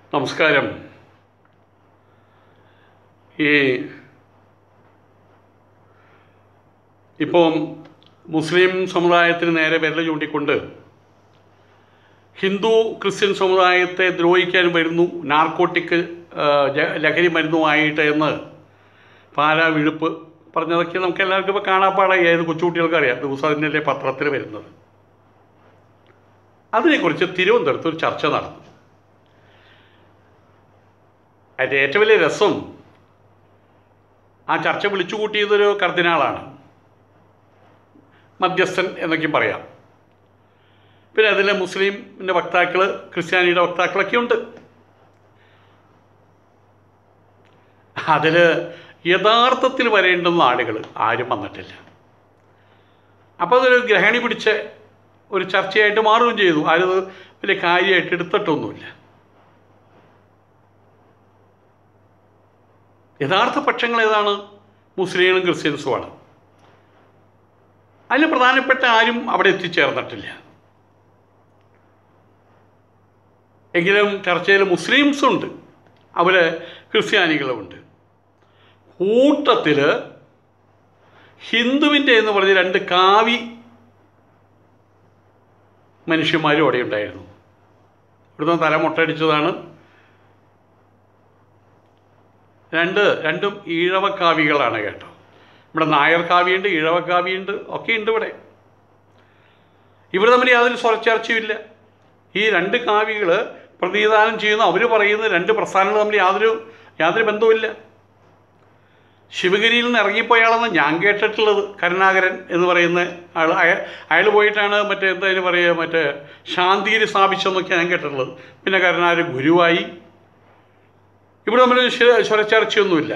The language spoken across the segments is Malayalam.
നമസ്കാരം ഈ ഇപ്പം മുസ്ലിം സമുദായത്തിന് നേരെ വിരൽ ചൂണ്ടിക്കൊണ്ട് ഹിന്ദു ക്രിസ്ത്യൻ സമുദായത്തെ ദ്രോഹിക്കാൻ വരുന്നു നാർക്കോട്ടിക് ആ, ജ- ലഹരി മരുന്നുമായിട്ട് എന്ന് പാലാ വിഴുപ്പ് പറഞ്ഞതൊക്കെ നമുക്ക് എല്ലാവർക്കും ഇപ്പോൾ കാണാപ്പാടായി ഏത് കൊച്ചുകുട്ടികൾക്ക് അറിയാം ദിവസം അതിൻ്റെ പത്രത്തിൽ വരുന്നത് അതിനെക്കുറിച്ച് തിരുവനന്തപുരത്ത് ഒരു ചർച്ച നടന്നു അതിൻ്റെ ഏറ്റവും വലിയ രസം ആ ചർച്ച വിളിച്ചു കൂട്ടിയതൊരു കർദിനാളാണ് മധ്യസ്ഥൻ എന്നൊക്കെയും പറയാം പിന്നെ അതിൽ മുസ്ലിമിൻ്റെ വക്താക്കൾ ക്രിസ്ത്യാനിയുടെ വക്താക്കളൊക്കെ ഉണ്ട് അതിൽ യഥാർത്ഥത്തിൽ വരേണ്ടുന്ന ആളുകൾ ആരും വന്നിട്ടില്ല അപ്പോൾ അതൊരു ഗ്രഹണി പിടിച്ച ഒരു ചർച്ചയായിട്ട് മാറുകയും ചെയ്തു ആരും അത് വലിയ കാര്യമായിട്ട് എടുത്തിട്ടൊന്നുമില്ല യഥാർത്ഥ പക്ഷങ്ങൾ ഏതാണ് മുസ്ലിങ്ങളും ക്രിസ്ത്യൻസുമാണ് അതിൽ പ്രധാനപ്പെട്ട ആരും അവിടെ എത്തിച്ചേർന്നിട്ടില്ല എങ്കിലും ചർച്ചയിൽ മുസ്ലിംസും ഉണ്ട് അവർ ക്രിസ്ത്യാനികളുമുണ്ട് കൂട്ടത്തിൽ ഹിന്ദുവിൻ്റെ എന്ന് പറഞ്ഞ് രണ്ട് കാവി മനുഷ്യന്മാരും അവിടെ ഉണ്ടായിരുന്നു ഇവിടുന്ന് തല മുട്ടടിച്ചതാണ് രണ്ട് രണ്ടും ഈഴവക്കാവികളാണ് കേട്ടോ ഇവിടെ നായർ കാവിയുണ്ട് ഈഴവക്കാവിയുണ്ട് ഒക്കെ ഉണ്ട് ഇവിടെ ഇവർ തമ്മിൽ യാതൊരു സ്വരച്ചർച്ചയുമില്ല ഈ രണ്ട് കാവികൾ പ്രതിദാനം ചെയ്യുന്ന അവർ പറയുന്ന രണ്ട് പ്രസ്ഥാനങ്ങൾ തമ്മിൽ യാതൊരു യാതൊരു ബന്ധവുമില്ല ശിവഗിരിയിൽ നിന്ന് ഇറങ്ങിപ്പോയാളെന്ന് ഞാൻ കേട്ടിട്ടുള്ളത് കരുണാകരൻ എന്ന് പറയുന്ന ആൾ അയാൾ അയാൾ പോയിട്ടാണ് മറ്റേ എന്തായാലും പറയുക മറ്റേ ശാന്തിഗിരി സ്ഥാപിച്ചതെന്നൊക്കെ ഞാൻ കേട്ടിട്ടുള്ളത് പിന്നെ കരുണാകരൻ ഗുരുവായി ഇവിടെ തമ്മിൽ സ്വ- സ്വരച്ചർച്ചയൊന്നുമില്ല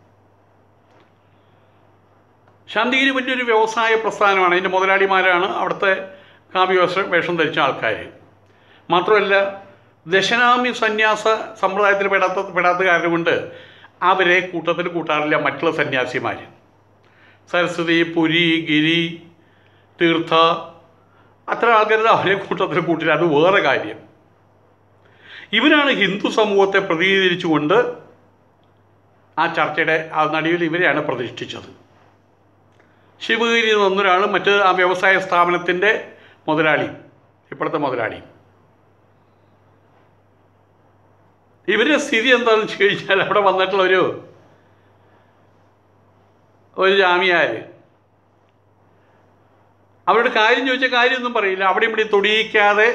ശാന്തിഗിരി വലിയൊരു വ്യവസായ പ്രസ്ഥാനമാണ് അതിൻ്റെ മുതലാളിമാരാണ് അവിടുത്തെ കാവ്യ വേഷ- വേഷം ധരിച്ച ആൾക്കാർ മാത്രമല്ല ദശനാമി സന്യാസ സമ്പ്രദായത്തിൽ പെടാത്ത പെടാത്ത കാരണം കൊണ്ട് അവരെ കൂട്ടത്തിൽ കൂട്ടാറില്ല മറ്റുള്ള സന്യാസിമാർ സരസ്വതി പുരി ഗിരി തീർത്ഥ അത്ര ആൾക്കാർ അവരെ കൂട്ടത്തിൽ കൂട്ടില്ല അത് വേറെ കാര്യം ഇവരാണ് ഹിന്ദു സമൂഹത്തെ പ്രതിനിധീകരിച്ചുകൊണ്ട് ആ ചർച്ചയുടെ ആ നടുവിൽ ഇവരെയാണ് പ്രതിഷ്ഠിച്ചത് ശിവഗിരി എന്നൊരാൾ മറ്റ് ആ വ്യവസായ സ്ഥാപനത്തിൻ്റെ മുതലാളി ഇപ്പോഴത്തെ മുതലാളി ഇവരുടെ സ്ഥിതി എന്താണെന്ന് വെച്ച് കഴിഞ്ഞാൽ അവിടെ വന്നിട്ടുള്ള ഒരു ഒരു ജാമ്യാർ അവരുടെ കാര്യം ചോദിച്ച കാര്യമൊന്നും പറയില്ല അവിടെ ഇവിടെ തൊടിയിക്കാതെ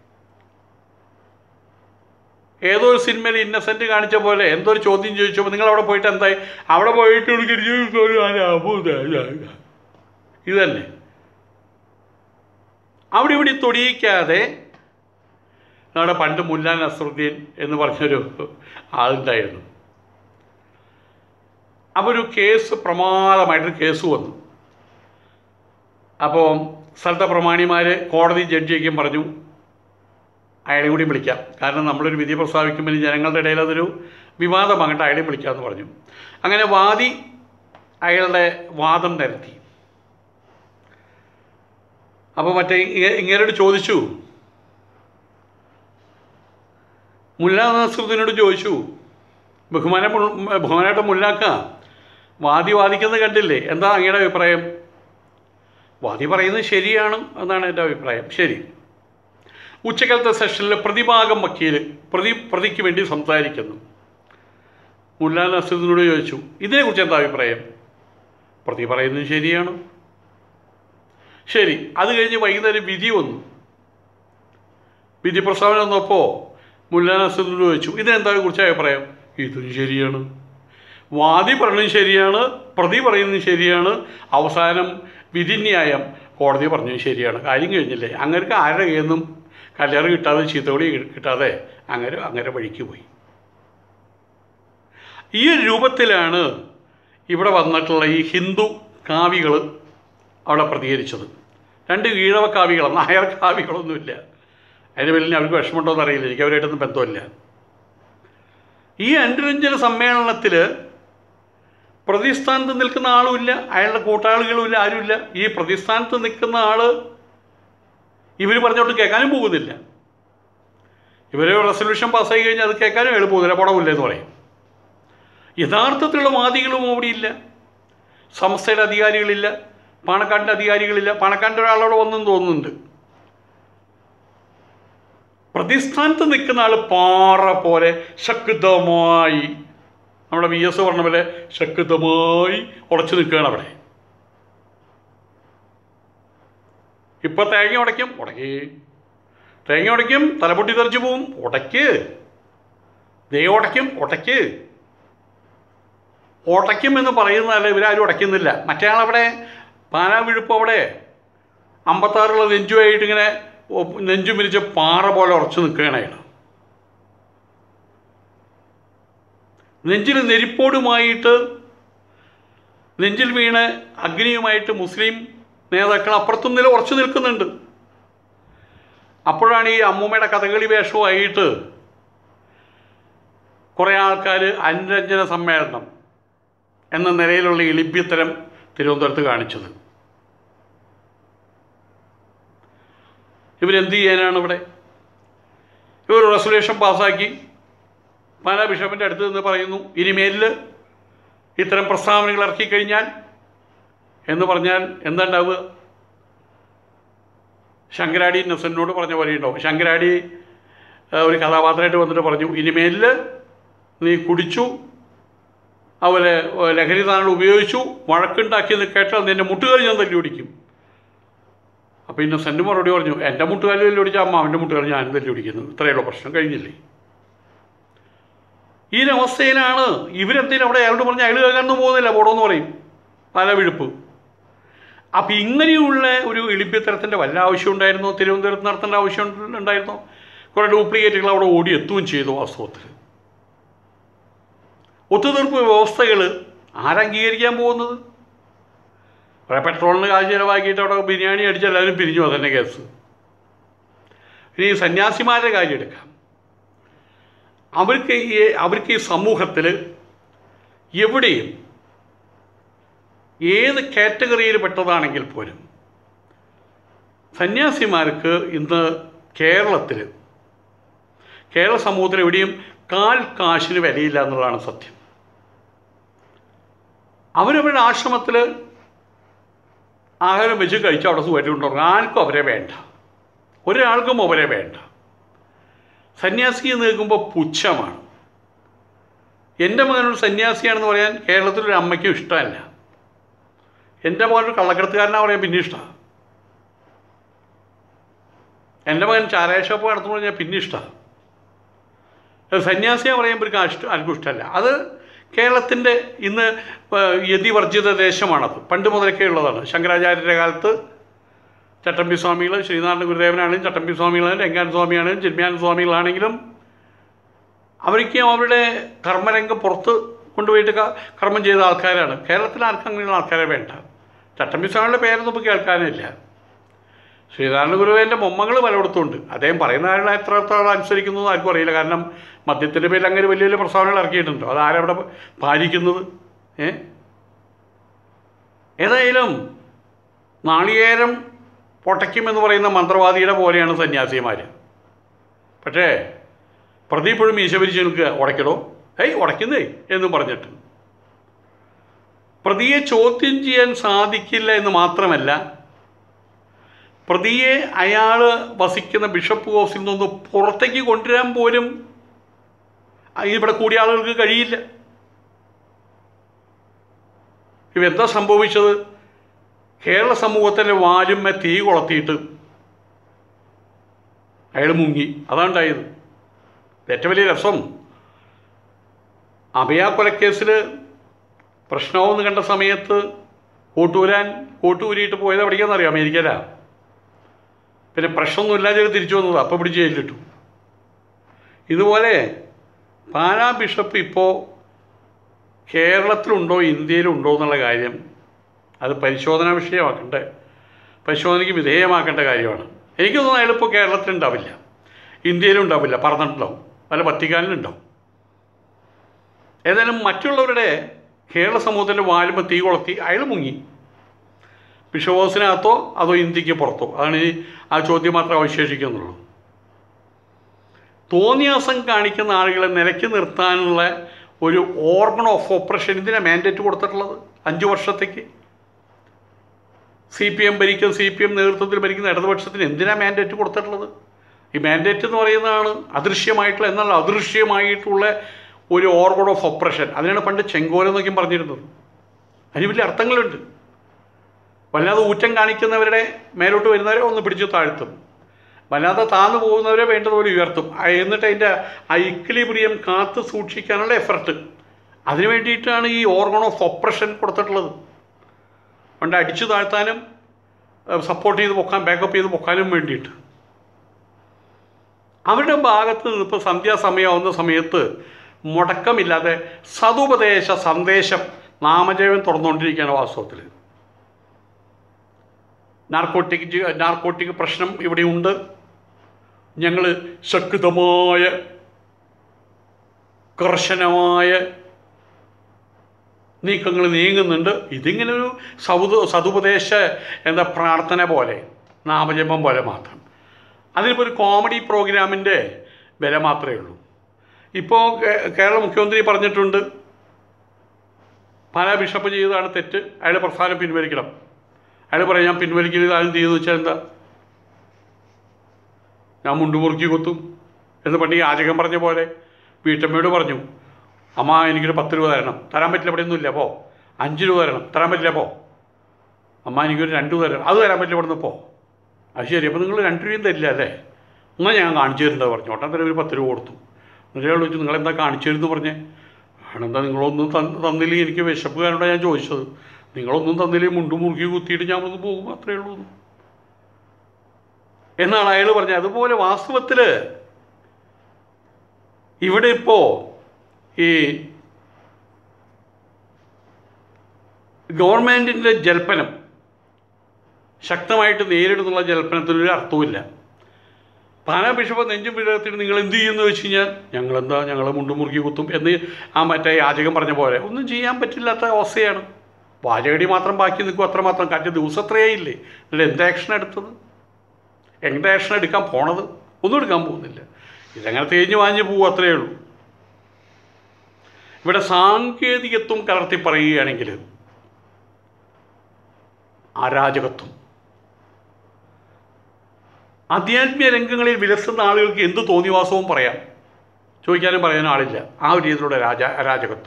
ഏതോ ഒരു സിനിമയിൽ ഇന്നസെന്റ് കാണിച്ച പോലെ എന്തോ ഒരു ചോദ്യം ചോദിച്ചപ്പോൾ നിങ്ങൾ അവിടെ പോയിട്ട് എന്തായി അവിടെ പോയിട്ട് എനിക്ക് ഒരു ഒരു അനാഭൂത ഇത് തന്നെ അവിടെ ഇവിടെ തൊടിയിക്കാതെ നമ്മുടെ പണ്ട് മുല്ല നസറുദ്ദീൻ എന്ന് പറഞ്ഞൊരു ആളുണ്ടായിരുന്നു അപ്പോൾ ഒരു കേസ് പ്രമാദമായിട്ടൊരു കേസ് വന്നു അപ്പോൾ സ്ഥലത്തെ പ്രമാണിമാർ കോടതി ജഡ്ജിയൊക്കെയും പറഞ്ഞു അയാളെ കൂടി വിളിക്കാം കാരണം നമ്മളൊരു വിധി പ്രസ്താവിക്കുമ്പോൾ ജനങ്ങളുടെ ഇടയിൽ അതൊരു വിവാദമാകട്ടെ അയാളെ വിളിക്കാമെന്ന് പറഞ്ഞു അങ്ങനെ വാദി അയാളുടെ വാദം നിരത്തി അപ്പോൾ മറ്റേ ഇങ്ങ- ഇങ്ങേരോട് ചോദിച്ചു മുല്ല നസറുദ്ദീനോട് ചോദിച്ചു ബഹുമാന ബഹുമാനായിട്ട് മുല്ലാക്ക വാദി വാദിക്കുന്നത് കണ്ടില്ലേ എന്താ അങ്ങയുടെ അഭിപ്രായം വാദി പറയുന്നത് ശരിയാണ് എന്നാണ് എൻ്റെ അഭിപ്രായം ശരി ഉച്ചക്കാലത്തെ സെഷനിൽ പ്രതിഭാഗം വക്കീൽ പ്രതി പ്രതിക്ക് വേണ്ടി സംസാരിക്കുന്നു മുല്ല നസറുദ്ദീനോട് ചോദിച്ചു ഇതിനെക്കുറിച്ച് എന്താ അഭിപ്രായം പ്രതി പറയുന്നത് ശരിയാണ് ശരി അത് കഴിഞ്ഞ് വൈകുന്നേരം വിധി വന്നു വിധി പ്രസ്താവന വന്നപ്പോൾ മുല്ല നസറുദ്ദീനോട് ചോദിച്ചു ഇതിനെന്താ കുറിച്ച് അഭിപ്രായം ഇതും ശരിയാണ് വാദി പറയുന്നത് ശരിയാണ് പ്രതി പറയുന്നത് ശരിയാണ് അവസാനം വിധിന്യായം കോടതി പറഞ്ഞത് ശരിയാണ് കാര്യം കഴിഞ്ഞില്ലേ അങ്ങനെ ആരുടെ കയ്യിൽ നിന്നും കല്യാണം കിട്ടാതെ ചീത്തവിളി കിട്ടാതെ അങ്ങനെ അങ്ങനെ വഴിക്ക് പോയി ഈ ഒരു രൂപത്തിലാണ് ഇവിടെ വന്നിട്ടുള്ള ഈ ഹിന്ദു കാവികൾ അവിടെ പ്രതികരിച്ചത് രണ്ട് ഈഴവ കാവികളാണ് നായർ കാവികളൊന്നുമില്ല അതിൻ്റെ പേരിൽ അവർക്ക് വിഷമമുണ്ടോ എന്ന് അറിയില്ല എനിക്ക് അവരായിട്ടൊന്നും ബന്ധമില്ല ഈ അനുരഞ്ജന സമ്മേളനത്തിൽ പ്രതിസ്ഥാനത്ത് നിൽക്കുന്ന ആളുമില്ല അയാളുടെ കൂട്ടാളികളുമില്ല ആരുമില്ല ഈ പ്രതിസ്ഥാനത്ത് നിൽക്കുന്ന ആൾ ഇവർ പറഞ്ഞോട്ട് കേൾക്കാനും പോകുന്നില്ല ഇവർ റെസൊല്യൂഷൻ പാസ്സായി കഴിഞ്ഞാൽ അത് കേൾക്കാനും എളുപ്പമില്ല പടമില്ല എന്ന് പറയും യഥാർത്ഥത്തിലുള്ള വാദികളും അവിടെ ഇല്ല സംസ്ഥയുടെ അധികാരികളില്ല പാണക്കാടിൻ്റെ അധികാരികളില്ല പാണക്കാടിൻ്റെ ഒരാളോട് വന്നെന്ന് തോന്നുന്നുണ്ട് പ്രതിസ്ഥാനത്ത് നിൽക്കുന്ന ആൾ പാറ പോലെ ശക്തമായി നമ്മുടെ വി എസ് പറഞ്ഞ പോലെ ശക്തമായി ഉറച്ചു നിൽക്കുകയാണ് അവിടെ ഇപ്പൊ തേങ്ങ ഉടയ്ക്കും ഉടക്കി തേങ്ങ ഉടയ്ക്കും തലപൊട്ടി തെറിച്ച് പോവും ഉടയ്ക്ക് ദേ ഉടയ്ക്കും ഉടയ്ക്ക് ഉടയ്ക്കും എന്ന് പറയുന്നതല്ല ഇവരാരും ഉടയ്ക്കുന്നില്ല മറ്റേ ആളവിടെ പാലാ വിഴുപ്പ് അവിടെ അമ്പത്താറുള്ള നെഞ്ചുമായിട്ട് ഇങ്ങനെ ഒ- നെഞ്ചും പിരിച്ച് പാറ പോലെ ഉറച്ചു നിൽക്കുകയാണ് അയാൾ നെഞ്ചിൽ നെരിപ്പോടുമായിട്ട് നെഞ്ചിൽ വീണ് അഗ്നിയുമായിട്ട് മുസ്ലിം നേതാക്കൾ അപ്പുറത്തും നില ഉറച്ചു നിൽക്കുന്നുണ്ട് അപ്പോഴാണ് ഈ അമ്മൂമ്മയുടെ കഥകളി വേഷവുമായിട്ട് കുറേ ആൾക്കാർ അനുരഞ്ജന സമ്മേളനം എന്ന നിലയിലുള്ള ഇളിഭ്യത്തരം തിരുവനന്തപുരത്ത് കാണിച്ചത് ഇവരെന്ത് ചെയ്യാനാണ് ഇവിടെ ഇവർ റെസൊല്യൂഷൻ പാസ്സാക്കി പാലാ ബിഷപ്പിൻ്റെ അടുത്ത് നിന്ന് പറയുന്നു ഇനിമേലിൽ ഇത്തരം പ്രസ്താവനകൾ ഇറക്കിക്കഴിഞ്ഞാൽ എന്ന് പറഞ്ഞാൽ എന്താ ഉണ്ടാവുക ശങ്കരാടി നസനോട് പറഞ്ഞ പോലെ ഉണ്ടാവും ശങ്കരാടി ആ, ഒരു കഥാപാത്രമായിട്ട് വന്നിട്ട് പറഞ്ഞു ഇനിമേലിൽ നീ കുടിച്ചു അതുപോലെ ഏ, ലഹരി സാധനങ്ങൾ ഉപയോഗിച്ചു വഴക്കുണ്ടാക്കിയെന്ന് കേട്ടാൽ നിൻ്റെ മുട്ടുകാരി ഞാൻ തല്ലി ഓടിക്കും അപ്പോൾ ഇന്നസെൻ്റ് മറുപടി പറഞ്ഞു എൻ്റെ മുട്ടുകാരി തല്ലി ഓടിച്ച അമ്മ അവൻ്റെ മുട്ടുകാരി ഞാൻ തല്ലി ഓടിക്കുന്നു ഇത്രയുള്ള പ്രശ്നം കഴിഞ്ഞില്ലേ ഈ ഒരു അവസ്ഥയിലാണ് ഇവരെന്തെങ്കിലും അവിടെ അയാളോട് പറഞ്ഞ് അയാൾ കേൾക്കാനൊന്നും പോകുന്നില്ല പോടോന്ന് പറയും പല വിഴുപ്പ് അപ്പം ഇങ്ങനെയുള്ള ഒരു ഇളിപ്യത്തരത്തിൻ്റെ വല്ല ആവശ്യം ഉണ്ടായിരുന്നോ തിരുവനന്തപുരത്ത് നടത്തേണ്ട ആവശ്യം ഉണ്ടായിരുന്നോ കുറേ ഡ്യൂപ്ലിക്കേറ്റുകൾ അവിടെ ഓടി എത്തുകയും ചെയ്തു വാസ്തവത്തിൽ ഒത്തുതീർപ്പ് വ്യവസ്ഥകൾ ആരംഗീകരിക്കാൻ പോകുന്നത് കുറേ പെട്രോളിന് കാശ് ചിലവാക്കിയിട്ട് അവിടെ ബിരിയാണി അടിച്ച് എല്ലാവരും പിരിഞ്ഞു അതന്നെ കേസ് ഇനി സന്യാസിമാരുടെ കാര്യം എടുക്കാം അവർക്ക് ഈ അവർക്ക് ഈ സമൂഹത്തിൽ എവിടെയും ഏത് കാറ്റഗറിയിൽ പെട്ടതാണെങ്കിൽ പോലും സന്യാസിമാർക്ക് ഇന്ന് കേരളത്തിൽ കേരള സമൂഹത്തിൽ എവിടെയും കാൽ കാശിന് വിലയില്ല എന്നുള്ളതാണ് സത്യം അവരവരുടെ ആശ്രമത്തിൽ ആഹാരം വെച്ച് കഴിച്ച് അവിടെ സുഖമായിട്ടുണ്ടാകും ആർക്കും അവരെ വേണ്ട ഒരാൾക്കും അവരെ വേണ്ട സന്യാസി എന്ന് കേൾക്കുമ്പോൾ പുച്ഛമാണ് എൻ്റെ മകനൊരു സന്യാസിയാണെന്ന് പറയാൻ കേരളത്തിലൊരു അമ്മയ്ക്കും ഇഷ്ടമല്ല എൻ്റെ മകനൊരു കള്ളക്കടത്തുകാരനാ പറയാൻ പിന്നെ ഇഷ്ടമാണ് എൻ്റെ മകൻ ചാരായ ഷോപ്പ് നടത്തുമ്പോൾ ഞാൻ പിന്നെ ഇഷ്ടമാണ് സന്യാസിയെ പറയുമ്പോൾ ഇവർക്ക് ഇഷ്ടം ആർക്കും ഇഷ്ടമല്ല അത് കേരളത്തിൻ്റെ ഇന്ന് ഏഹ്, യതിവർജിത ദേശമാണത് പണ്ട് മുതലൊക്കെ ഉള്ളതാണ് ശങ്കരാചാര്യരുടെ കാലത്ത് ചട്ടമ്പി സ്വാമികൾ ശ്രീനാരായണ ഗുരുദേവനാണെങ്കിലും ചട്ടമ്പി സ്വാമികളാണെങ്കിലും രംഗാൻ സ്വാമിയാണെങ്കിലും ചിന്മയാന സ്വാമികളാണെങ്കിലും അവർക്ക് അവരുടെ കർമ്മരംഗം പുറത്ത് കൊണ്ടുപോയിട്ട് ക- കർമ്മം ചെയ്ത ആൾക്കാരാണ് കേരളത്തിൽ ആർക്കും അങ്ങനെയുള്ള ആൾക്കാരെ വേണ്ട ചട്ടമ്പി സ്വാമികളുടെ പേരൊന്നും ഇപ്പോൾ കേൾക്കാനില്ല ശ്രീനാരായണ ഗുരുവിൻ്റെ മൊമ്മകൾ പലയിടത്തുണ്ട് അദ്ദേഹം പറയുന്ന ആളുകൾ എത്രത്തോളം അനുസരിക്കുന്നു എന്ന് ആർക്കും അറിയില്ല കാരണം മദ്യത്തിൻ്റെ പേരിൽ അങ്ങനെ വലിയ വലിയ പ്രസ്താവനകൾ ഇറക്കിയിട്ടുണ്ടോ അത് ആരവിടെ പാലിക്കുന്നത് ഏ ഏതായാലും നാളികേരം പൊട്ടയ്ക്കും എന്ന് പറയുന്ന മന്ത്രവാദിയുടെ പോലെയാണ് സന്യാസിമാർ പക്ഷേ പ്രതി ഇപ്പോഴും മീശ പിരിച്ച് നിൽക്കുക ഉടയ്ക്കടോ ഏയ് ഉടയ്ക്കുന്നേ എന്നും പറഞ്ഞിട്ട് പ്രതിയെ ചോദ്യം ചെയ്യാൻ സാധിക്കില്ല എന്ന് മാത്രമല്ല പ്രതിയെ അയാൾ വസിക്കുന്ന ബിഷപ്പ് ഹൗസിൽ നിന്ന് പുറത്തേക്ക് കൊണ്ടുവരാൻ പോലും ആ ഇവിടെ കൂടിയ ആളുകൾക്ക് കഴിയില്ല ഇവെന്താ സംഭവിച്ചത് കേരള സമൂഹത്തിൻ്റെ വാലുമ്മ തീ കൊളത്തിയിട്ട് അയാൾ മുങ്ങി അതാണ്ടായത് ഏറ്റവും വലിയ രസം അഭയ കൊലക്കേസിൽ പ്രശ്നമെന്ന് കണ്ട സമയത്ത് കൂട്ടൂരാൻ കൂട്ടൂരിയിട്ട് പോയത് എവിടേക്കാണെന്നറിയാം അമേരിക്കയിലാ പിന്നെ പ്രശ്നമൊന്നുമില്ലാതെ തിരിച്ചു വന്നത് അപ്പം പിടിച്ച് ജയിലിലിട്ടു ഇതുപോലെ പാലാ ബിഷപ്പ് ഇപ്പോൾ കേരളത്തിലുണ്ടോ ഇന്ത്യയിലുണ്ടോ എന്നുള്ള കാര്യം അത് പരിശോധനാ വിഷയമാക്കേണ്ട പരിശോധനയ്ക്ക് വിധേയമാക്കേണ്ട കാര്യമാണ് എനിക്ക് തോന്നുന്നു അയാളിപ്പോൾ കേരളത്തിലുണ്ടാവില്ല ഇന്ത്യയിലും ഉണ്ടാവില്ല പറഞ്ഞിട്ടുണ്ടാവും വല്ല വത്തിക്കാനിലുണ്ടാവും ഏതായാലും മറ്റുള്ളവരുടെ കേരള സമൂഹത്തിൻ്റെ വാലുമ്പ തീ കൊളത്തി അയാൾ മുങ്ങി ബിഷവോസിനകത്തോ അതോ ഇന്ത്യക്ക് പുറത്തോ അതാണ് ഈ ആ ചോദ്യം മാത്രം അവശേഷിക്കുന്നുള്ളൂ തോന്നിയാസം കാണിക്കുന്ന ആളുകളെ നിലയ്ക്ക് നിർത്താനുള്ള ഒരു ഓർഗൺ ഓഫ് ഓപ്പറേഷൻ ഇതിനാണ് മാൻഡേറ്റ് കൊടുത്തിട്ടുള്ളത് അഞ്ച് വർഷത്തേക്ക് സി പി എം ഭരിക്കുന്ന സി പി എം നേതൃത്വത്തിൽ ഭരിക്കുന്ന ഇടതുപക്ഷത്തിന് എന്തിനാണ് മാൻഡേറ്റ് കൊടുത്തിട്ടുള്ളത് ഈ മാൻഡേറ്റ് എന്ന് പറയുന്നതാണ് അദൃശ്യമായിട്ടുള്ള എന്നാൽ അദൃശ്യമായിട്ടുള്ള ഒരു ഓർഗൺ ഓഫ് ഓപ്പറേഷൻ അതിനാണ് പണ്ട് ചെങ്കോൽ എന്നൊക്കെയും പറഞ്ഞിരുന്നത് അതിന് വലിയ അർത്ഥങ്ങളുണ്ട് വല്ലാതെ ഊറ്റം കാണിക്കുന്നവരുടെ മേലോട്ട് വരുന്നവരെ ഒന്ന് പിടിച്ചു താഴ്ത്തും വല്ലാതെ താന്നു പോകുന്നവരെ വേണ്ടതുപോലെ ഉയർത്തും ആ, എന്നിട്ട് അതിൻ്റെ ആ ഇക്ലിബ്രിയം കാത്തു സൂക്ഷിക്കാനുള്ള എഫർട്ട് അതിന് വേണ്ടിയിട്ടാണ് ഈ ഓർഗൺ ഓഫ് ഓപ്പറേഷൻ കൊടുത്തിട്ടുള്ളത് പണ്ട് അടിച്ചു താഴ്ത്താനും സപ്പോർട്ട് ചെയ്ത് പൊക്കാൻ ബാക്കപ്പ് ചെയ്ത് പൊക്കാനും വേണ്ടിയിട്ട് അവരുടെ ഭാഗത്ത് നിന്ന് ഇപ്പോൾ സന്ധ്യാസമയമാവുന്ന സമയത്ത് മുടക്കമില്ലാതെ സതുപദേശ സന്ദേശം നാമജപം തുറന്നുകൊണ്ടിരിക്കുകയാണ് വാസ്തവത്തിൽ നാർക്കോട്ടിക് ജി- നാർക്കോട്ടിക് പ്രശ്നം ഇവിടെയുണ്ട് ഞങ്ങൾ ശക്തമായ കർശനമായ നീക്കങ്ങൾ നീങ്ങുന്നുണ്ട് ഇതിങ്ങനെ ഒരു സൗദ സതുപദേശ എന്താ പ്രാർത്ഥന പോലെ നാമജപം പോലെ മാത്രം അതിലിപ്പോൾ ഒരു കോമഡി പ്രോഗ്രാമിൻ്റെ വില മാത്രമേ ഉള്ളൂ ഇപ്പോൾ കേ- കേരള മുഖ്യമന്ത്രി പറഞ്ഞിട്ടുണ്ട് പാലാ ബിഷപ്പ് ചെയ്തതാണ് തെറ്റ് അയാൾ പ്രസ്ഥാനം പിൻവലിക്കണം അയാൾ പറയും ഞാൻ പിൻവലിക്കരുത് ആരും ചെയ്തെന്ന് വെച്ചാൽ എന്താ ഞാൻ മുണ്ടുമുറുക്കി കൊത്തും എന്ന് പണ്ട് ഈ യാചകൻ പറഞ്ഞ പോലെ വീട്ടമ്മയോട് പറഞ്ഞു അമ്മ എനിക്കൊരു പത്ത് രൂപ തരണം തരാൻ പറ്റില്ല ഇവിടെ ഒന്നുമില്ല പോ അഞ്ച് രൂപ തരണം തരാൻ പറ്റില്ല പോ അമ്മ എനിക്കൊരു രണ്ട് രൂപ തരണം അത് തരാൻ പറ്റില്ല ഇവിടെ നിന്ന് പോ അത് ശരി അപ്പോൾ നിങ്ങൾ രണ്ട് രൂപയും തരില്ല അല്ലേ എന്നാൽ ഞാൻ കാണിച്ചു തരുന്നത് പറഞ്ഞു ഓട്ടം തന്നെ ഒരു പത്ത് രൂപ കൊടുത്തു എന്നിട്ട് അയാൾ ചോദിച്ചു നിങ്ങളെന്താ കാണിച്ചു തരുന്നു പറഞ്ഞേ ആണെന്താ നിങ്ങളൊന്നും തന്ന് തന്നില്ലെങ്കിൽ എനിക്ക് വിശപ്പ് കാരണമാണ് ഞാൻ ചോദിച്ചത് നിങ്ങളൊന്നും തന്നില്ലെങ്കിൽ മുണ്ടും മുറുക്കി കുത്തിയിട്ട് ഞാൻ ഒന്ന് പോകും അത്രയേ ഉള്ളൂ എന്ന്. എന്നാണ് അയാൾ പറഞ്ഞത് അതുപോലെ വാസ്തവത്തിൽ ഇവിടെ ഇപ്പോൾ ഈ ഗവൺമെൻറ്റിൻ്റെ ജൽപ്പനം ശക്തമായിട്ട് നേരിടുന്നുള്ള ജൽപ്പനത്തിനൊരു അർത്ഥവുമില്ല പാലാ ബിഷപ്പ് നെഞ്ചും വിടർത്തിട്ട് നിങ്ങൾ എന്ത് ചെയ്യുമെന്ന് വെച്ച് കഴിഞ്ഞാൽ ഞങ്ങളെന്താ ഞങ്ങൾ മുണ്ടും മുറുക്കി കുത്തും എന്ന് ആ മറ്റേ യാചകം പറഞ്ഞ പോലെ ഒന്നും ചെയ്യാൻ പറ്റില്ലാത്ത അവസ്ഥയാണ് വാചകടി മാത്രം ബാക്കി നിൽക്കും അത്രമാത്രം കാറ്റ് ദിവസത്രയേ ഇല്ലേ എന്നിട്ട് എന്ത് ആക്ഷൻ എടുത്തത് എന്ത് ആക്ഷൻ എടുക്കാൻ പോണത് ഒന്നും എടുക്കാൻ പോകുന്നില്ല ഇതങ്ങനെ തേഞ്ഞ് വാഞ്ഞ് പോകും അത്രയേ ഉള്ളൂ ഇവിടെ സാങ്കേതികത്വം കലർത്തി പറയുകയാണെങ്കിൽ അരാജകത്വം ആധ്യാത്മിക രംഗങ്ങളിൽ വിലസുന്ന ആളുകൾക്ക് എന്ത് തോന്നിവാസവും പറയാം ചോദിക്കാനും പറയാനും ആളില്ല ആ ഒരു രീതിയിലുള്ള രാജ അരാജകത്വം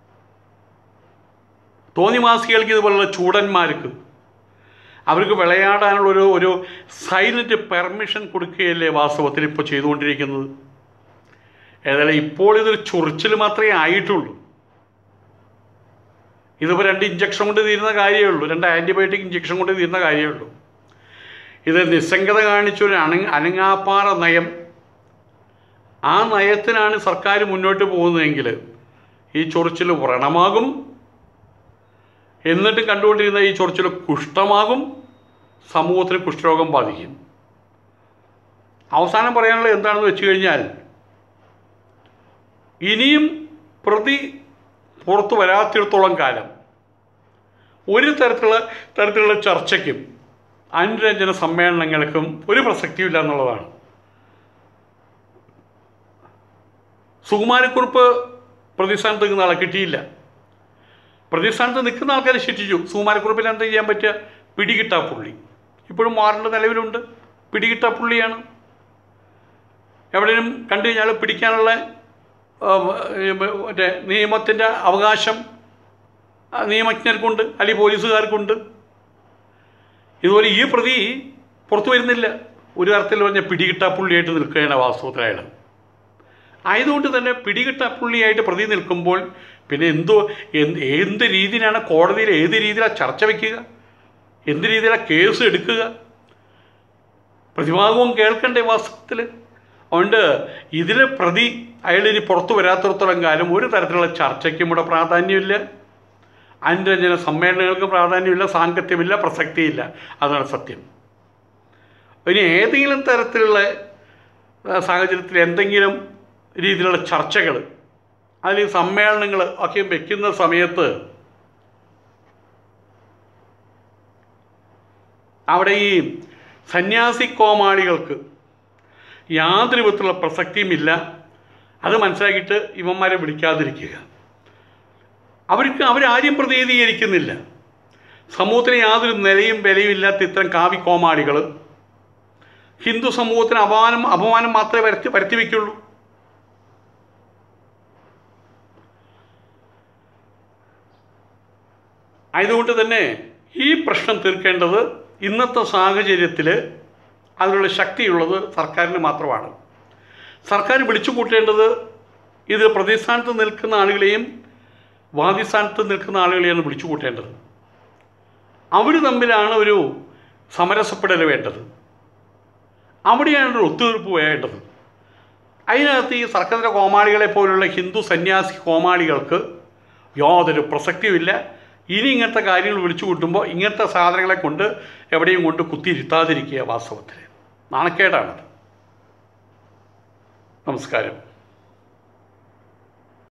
തോന്നിവാസികൾക്ക് ഇതുപോലുള്ള ചൂടന്മാർക്ക് അവർക്ക് വിളയാടാനുള്ള ഒരു ഒരു സൈലൻറ്റ് പെർമിഷൻ കൊടുക്കുകയല്ലേ വാസ്തവത്തിൽ ഇപ്പോൾ ചെയ്തുകൊണ്ടിരിക്കുന്നത് ഏതായാലും ഇപ്പോൾ ഇതൊരു ചൊറിച്ചിൽ മാത്രമേ ആയിട്ടുള്ളൂ ഇതിപ്പോൾ രണ്ട് ഇഞ്ചക്ഷൻ കൊണ്ട് തീരുന്ന കാര്യമേ ഉള്ളൂ രണ്ട് ആൻറ്റിബയോട്ടിക് ഇഞ്ചക്ഷൻ കൊണ്ട് തീരുന്ന കാര്യമേ ഉള്ളൂ ഇത് നിസ്സംഗത കാണിച്ചൊരു അണ അനങ്ങാപ്പാറ നയം ആ നയത്തിനാണ് സർക്കാർ മുന്നോട്ട് പോകുന്നതെങ്കിൽ ഈ ചൊറിച്ചിൽ വ്രണമാകും എന്നിട്ടും കണ്ടുകൊണ്ടിരുന്ന ഈ ചൊറിച്ചിൽ കുഷ്ഠമാകും സമൂഹത്തിന് കുഷ്ഠരോഗം ബാധിക്കും അവസാനം പറയാനുള്ളത് എന്താണെന്ന് വെച്ച് കഴിഞ്ഞാൽ ഇനിയും പ്രതി പുറത്തു വരാത്തിടത്തോളം കാലം ഒരു തരത്തിലുള്ള തരത്തിലുള്ള ചർച്ചയ്ക്കും അനുരഞ്ജന സമ്മേളനങ്ങൾക്കും ഒരു പ്രസക്തിയില്ല എന്നുള്ളതാണ് സുകുമാരക്കുറിപ്പ് പ്രതിസ്ഥാനത്ത് നിൽക്കുന്ന ആളെ കിട്ടിയില്ല പ്രതിസ്ഥാനത്ത് നിൽക്കുന്ന ആൾക്കാരെ ശിക്ഷിച്ചു സുകുമാരക്കുറിപ്പിന് എന്താ ചെയ്യാൻ പറ്റുക പിടികിട്ടാ പുള്ളി ഇപ്പോഴും വാറണ്ട് നിലവിലുണ്ട് പിടികിട്ടാ പുള്ളിയാണ് എവിടെയും കണ്ടു കഴിഞ്ഞാൽ പിടിക്കാനുള്ള ആ, ഈ മറ്റേ നിയമത്തിൻ്റെ അവകാശം ആ, നിയമജ്ഞർക്കുണ്ട് അല്ലെങ്കിൽ പോലീസുകാർക്കുണ്ട് ഇതുപോലെ ഈ പ്രതി പുറത്തു വരുന്നില്ല ഒരു തരത്തിൽ പറഞ്ഞ പിടികിട്ടാ പുള്ളിയായിട്ട് നിൽക്കുകയാണ് വാസ്തവത്തിൽ അയാൾ ആയതുകൊണ്ട് തന്നെ പിടികിട്ടാ പുള്ളിയായിട്ട് പ്രതി നിൽക്കുമ്പോൾ പിന്നെ എന്തോ എന്ത് എന്ത് രീതിയിലാണ് കോടതിയിൽ ഏത് രീതിയിലാണ് ചർച്ച വയ്ക്കുക എന്ത് രീതിയിലാണ് കേസ് എടുക്കുക പ്രതിഭാഗവും കേൾക്കണ്ടേ വാസ്തവത്തിൽ അതുകൊണ്ട് ഇതിൽ പ്രതി അയാൾ ഇനി പുറത്തു വരാത്തിടത്തോളം കാലം ഒരു തരത്തിലുള്ള ചർച്ചയ്ക്കും ഇവിടെ പ്രാധാന്യമില്ല അനുരഞ്ജന സമ്മേളനങ്ങൾക്ക് പ്രാധാന്യമില്ല സാങ്കത്യമില്ല പ്രസക്തിയില്ല അതാണ് സത്യം ഇനി ഏതെങ്കിലും തരത്തിലുള്ള ആ, സാഹചര്യത്തിൽ എന്തെങ്കിലും രീതിയിലുള്ള ചർച്ചകൾ അല്ലെങ്കിൽ സമ്മേളനങ്ങൾ ഒക്കെ വെക്കുന്ന സമയത്ത് അവിടെ ഈ സന്യാസി കോമാളികൾക്ക് യാതൊരു വിധത്തിലുള്ള പ്രസക്തിയുമില്ല അത് മനസ്സിലാക്കിയിട്ട് ഇവന്മാരെ വിളിക്കാതിരിക്കുക അവർക്ക് അവരാരും പ്രതിനിധീകരിക്കുന്നില്ല സമൂഹത്തിന് യാതൊരു നിലയും വിലയും ഇല്ലാത്ത ഇത്തരം കാവി കോമാളികൾ ഹിന്ദു സമൂഹത്തിന് അപമാനം അപമാനം മാത്രമേ വരുത്തി വരുത്തി വയ്ക്കുള്ളൂ ആയതുകൊണ്ട് തന്നെ ഈ പ്രശ്നം തീർക്കേണ്ടത് ഇന്നത്തെ സാഹചര്യത്തിൽ അതിനുള്ള ശക്തിയുള്ളത് സർക്കാരിന് മാത്രമാണ് സർക്കാർ വിളിച്ചു കൂട്ടേണ്ടത് ഇത് പ്രതിസ്ഥാനത്ത് നിൽക്കുന്ന ആളുകളെയും വാദിസ്ഥാനത്ത് നിൽക്കുന്ന ആളുകളെയാണ് വിളിച്ചു കൂട്ടേണ്ടത് അവർ തമ്മിലാണ് ഒരു സമരസപ്പെടൽ വേണ്ടത് അവിടെയാണ് ഒരു ഒത്തുതീർപ്പ് വേണ്ടത് അതിനകത്ത് ഈ സർക്കാരിൻ്റെ കോമാളികളെ പോലുള്ള ഹിന്ദു സന്യാസി കോമാളികൾക്ക് യാതൊരു പ്രസക്തിയുമില്ല ഇനി ഇങ്ങനത്തെ കാര്യങ്ങൾ വിളിച്ചു കൂട്ടുമ്പോൾ ഇങ്ങനത്തെ സാധനങ്ങളെ കൊണ്ട് എവിടെയും കൊണ്ട് കുത്തിയിരുത്താതിരിക്കുക വാസ്തവത്തിൽ നാണക്കേടാണത് നമസ്കാരം